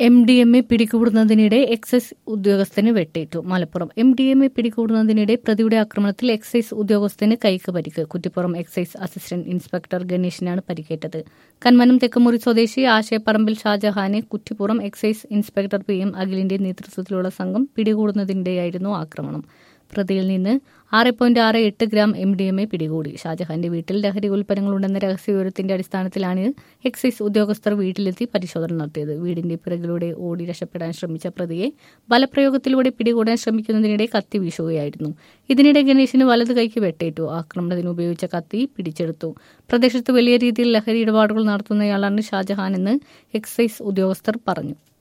M D M A പിടികൂടുന്നതിനിടെ excise ഉദ്യോഗസ്ഥന് വെട്ടേറ്റു Malappuram M D M A പിടികൂടുന്നതിനിടെ പ്രതിയുടെ ആക്രമണത്തിൽ എക്സൈസ് ഉദ്യോഗസ്ഥന് കൈക്ക് പരിക്ക് കുറ്റിപ്പുറം എക്സൈസ് അസിസ്റ്റന്റ് ഇൻസ്പെക്ടർ ഗണേഷിനാണ് പരിക്കേറ്റത് കന്മനം തെക്കുമുറി സ്വദേശി ആശയപ്പറമ്പിൽ ഷാജഹാനെ Kuttippuram excise inspector P M അഖിലിന്റെ നേതൃത്വത്തിലുള്ള സംഘം പിടികൂടുന്നതിനിടെയായിരുന്നു ആക്രമണം പ്രതിയിൽ നിന്ന് ആറ് പോയിന്റ് ആറ് എട്ട് gram M D M A പിടികൂടി ഷാജഹാന്റെ വീട്ടിൽ ലഹരി ഉൽപ്പന്നങ്ങളുണ്ടെന്ന രഹസ്യവിവരത്തിന്റെ അടിസ്ഥാനത്തിലാണ് എക്സൈസ് ഉദ്യോഗസ്ഥർ വീട്ടിലെത്തി പരിശോധന നടത്തിയത് വീടിന്റെ പിറകിലൂടെ ഓടി രക്ഷപ്പെടാൻ ശ്രമിച്ച പ്രതിയെ ബലപ്രയോഗത്തിലൂടെ പിടികൂടാൻ ശ്രമിക്കുന്നതിനിടെ കത്തി വീശുകയായിരുന്നു ഇതിനിടെ ഗണേശിന് വലത് കൈക്ക് വെട്ടേറ്റു ആക്രമണത്തിന് ഉപയോഗിച്ച കത്തി പിടിച്ചെടുത്തു പ്രദേശത്ത് വലിയ രീതിയിൽ ലഹരി ഇടപാടുകൾ നടത്തുന്നയാളാണ് ഷാജഹാൻ എന്ന് എക്സൈസ് ഉദ്യോഗസ്ഥർ പറഞ്ഞു